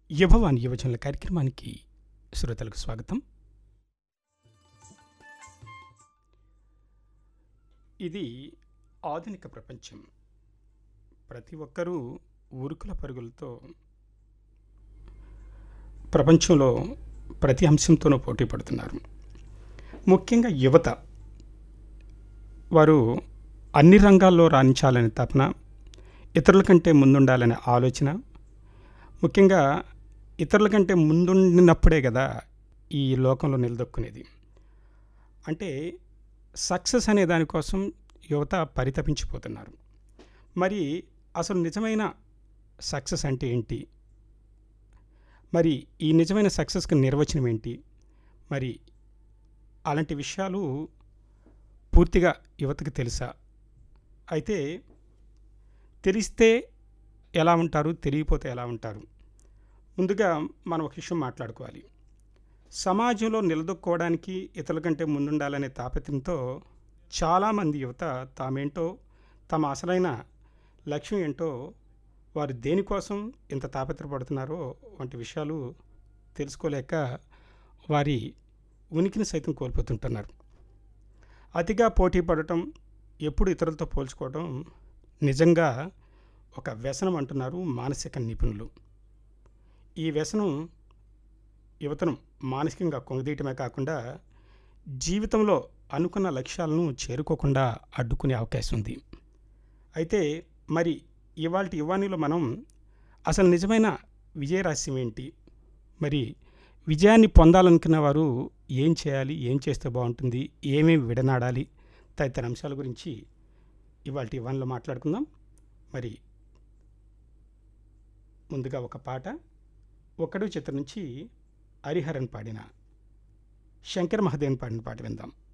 యుభవాన్ యువజనుల కార్యక్రమానికి శ్రోతలకు స్వాగతం ఇది ఆధునిక ప్రపంచం ప్రతి ఒక్కరూ ఉరుకుల పరుగులతో ప్రపంచంలో ప్రతి అంశంతోనూ పోటీ పడుతున్నారు ముఖ్యంగా యువత వారు అన్ని రంగాల్లో రాణించాలనే తపన ఇతరుల కంటే ముందుండాలనే ఆలోచన ముఖ్యంగా ఇతరుల కంటే ముందుండినప్పుడే కదా ఈ లోకంలో నిలదొక్కునేది అంటే సక్సెస్ అనే దానికోసం యువత పరితపించిపోతున్నారు మరి అసలు నిజమైన సక్సెస్ అంటే ఏంటి మరి ఈ నిజమైన సక్సెస్కి నిర్వచనం ఏంటి మరి అలాంటి విషయాలు పూర్తిగా యువతకి తెలుసా అయితే తెలిస్తే ఎలా ఉంటారు తెలియపోతే ఎలా ఉంటారు ముందుగా మనం ఒక విషయం మాట్లాడుకోవాలి సమాజంలో నిలదొక్కోవడానికి ఇతరుల కంటే ముందుండాలనే తాపత్రంతో చాలామంది యువత తామేంటో తమ అసలైన లక్ష్యం ఏంటో వారు దేనికోసం ఇంత తాపత్రపడుతున్నారో వంటి విషయాలు తెలుసుకోలేక వారి ఉనికిని సైతం కోల్పోతుంటున్నారు అతిగా పోటీ పడటం ఎప్పుడు ఇతరులతో పోల్చుకోవడం నిజంగా ఒక వ్యసనం అంటున్నారు మానసిక నిపుణులు ఈ వ్యసనం యువతను మానసికంగా కొంగదీయటమే కాకుండా జీవితంలో అనుకున్న లక్ష్యాలను చేరుకోకుండా అడ్డుకునే అవకాశం ఉంది అయితే మరి ఇవాళ యువానిలో మనం అసలు నిజమైన విజయ రహస్యం ఏంటి మరి విజయాన్ని పొందాలనుకున్న వారు ఏం చేయాలి ఏం చేస్తే బాగుంటుంది ఏమేమి విడనాడాలి తదితర అంశాల గురించి ఇవాళ ఇవాన్లో మాట్లాడుకుందాం మరి ముందుగా ఒక పాట ఒక్కడు చిత్రం నుంచి హరిహరన్ పాడిన శంకర్ మహదేవన్ పాడిన పాట విందాం